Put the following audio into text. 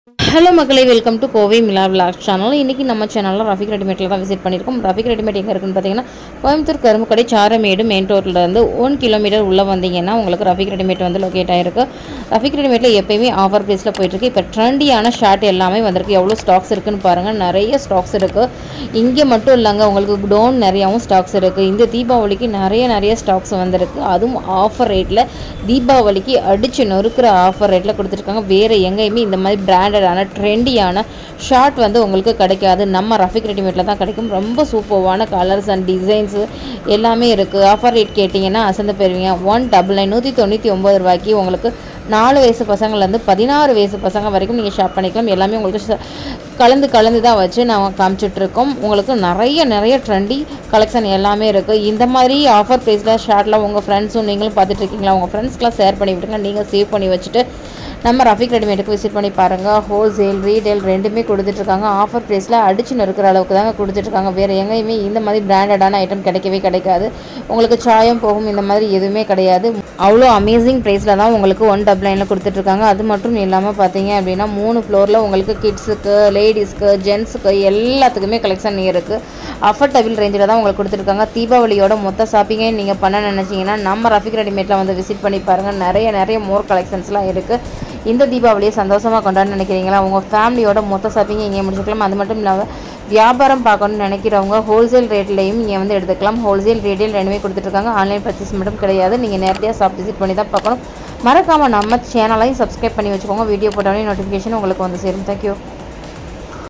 hello மக்களே welcome to Kovai Mila vlog channel இன்றைக்கி நம்ம சேனலில் ரஃபிக் ரெடிமேட்டில் தான் விசிட் பண்ணியிருக்கோம் ரஃபிக் ரெடிமேட் எங்கே இருக்குன்னு பார்த்தீங்கன்னா கோயம்புத்தூர் கரும்புக்கடை சாரமேடு மெயின் ரோட்டில் இருந்து ஒன் கிலோமீட்டர் உள்ளே வந்தீங்கன்னா உங்களுக்கு ரஃபிக் ரெடிமேட் வந்து லொக்கேட் ஆகிருக்கு ரஃபிக் ரெடிமேட்டில் எப்பயுமே ஆஃபர் ப்ரைஸில் போயிட்டுருக்கு இப்போ ட்ரெண்டியான ஷர்ட் எல்லாமே வந்திருக்கு எவ்வளோ ஸ்டாக்ஸ் இருக்குன்னு பாருங்கள் நிறைய ஸ்டாக்ஸ் இருக்குது இங்கே மட்டும் இல்லைங்க உங்களுக்கு டோன் நிறையாவும் ஸ்டாக்ஸ் இருக்குது இந்த தீபாவளிக்கு நிறைய நிறைய ஸ்டாக்ஸ் வந்திருக்கு அதுவும் ஆஃபர் ரேட்டில் தீபாவளிக்கு அடித்து நொறுக்கிற ஆஃபர் ரேட்டில் கொடுத்துருக்காங்க வேறு எங்கேயுமே இந்த மாதிரி பிராண்டடான ட்ரெண்டியான ஷார்ட் வந்து உங்களுக்கு கிடைக்காது நம்ம ரஃபிக் ரெடிமேட்டில் தான் கிடைக்கும் ரொம்ப சூப்பர்வான கலர்ஸ் அண்ட் டிசைன்ஸு எல்லாமே இருக்குது ஆஃபர் ரேட் கேட்டிங்கன்னா அசந்து போயிருவீங்க ஒன் டபுள் நைன் நூற்றி தொண்ணூற்றி ஒம்பது ரூபாய்க்கு உங்களுக்கு நாலு வயசு பசங்கள்லேருந்து பதினாறு வயசு பசங்க வரைக்கும் நீங்கள் ஷாப் பண்ணிக்கலாம் எல்லாமே உங்களுக்கு ச- கலந்து கலந்து தான் வச்சு நான் காமிச்சிட்ருக்கோம் உங்களுக்கு நிறைய நிறைய ட்ரெண்டி கலெக்ஷன் எல்லாமே இருக்குது இந்த மாதிரி ஆஃபர் ப்ரைஸில் ஷார்ட்லாம் உங்கள் ஃப்ரெண்ட்ஸும் நீங்களும் பார்த்துட்டு இருக்கீங்களா உங்கள் ஃப்ரெண்ட்ஸ்க்கெலாம் ஷேர் பண்ணி விட்டுருங்க நீங்கள் சேவ் பண்ணி வச்சுட்டு நம்ம ரஃபிக் ரெடிமேடுக்கு விசிட் பண்ணி பாருங்கள் ஹோல்சேல் ரீட்டைல் ரெண்டுமே கொடுத்துட்ருக்காங்க ஆஃபர் ப்ரைஸில் அடிச்சு நொறுக்கிற அளவுக்கு தாங்க கொடுத்துட்ருக்காங்க வேறு எங்கேயுமே இந்த மாதிரி பிராண்டடான ஐட்டம் கிடைக்கவே கிடைக்காது உங்களுக்கு சாயம் போகும் இந்த மாதிரி எதுவுமே கிடையாது அவ்வளோ அமேசிங் ப்ரைஸில் தான் உங்களுக்கு ஒன் டபுள் நைனில் கொடுத்துட்ருக்காங்க அது மட்டும் இல்லாமல் பார்த்தீங்க அப்படின்னா மூணு ஃப்ளோரில் உங்களுக்கு கிட்ஸுக்கு லேடிஸ்க்கு ஜென்ஸுக்கு எல்லாத்துக்குமே கலெக்ஷன் இருக்குது அஃபர்டபிள் ரேஞ்சில் தான் உங்களுக்கு கொடுத்துருக்காங்க தீபாவளியோட மொத்த ஷாப்பிங்கை நீங்கள் பண்ண நினச்சிங்கன்னா நம்ம ரஃபிக் ரெடிமேட்டில் வந்து விசிட் பண்ணி பாருங்கள் நிறைய நிறைய மோர் கலெக்ஷன்ஸ்லாம் இருக்குது இந்த தீபாவளியை சந்தோஷமாக கொண்டாட நினைக்கிறீங்களா உங்கள் ஃபேமிலியோட மொத்த ஷாப்பிங்கை இங்கே முடிச்சுக்கலாம் அது மட்டும் இல்லாமல் வியாபாரம் பார்க்கணும்னு நினைக்கிறவங்க ஹோல்சேல் ரேட்லேயும் நீங்கள் வந்து எடுத்துக்கலாம் ஹோல்சேல் ரேட்டில் ரெண்டுமே கொடுத்துட்ருக்காங்க ஆன்லைன் பர்ச்சேஸ் மட்டும் கிடையாது நீங்கள் நேரடியாக ஷாப் விசிட் பண்ணி தான் பார்க்கணும் மறக்காமல் நம்ம சேனலையும் சப்ஸ்கிரைப் பண்ணி வச்சுக்கோங்க வீடியோ போட்டோடனே நோட்டிஃபிகேஷன் உங்களுக்கு வந்து சேரும் தேங்க்யூ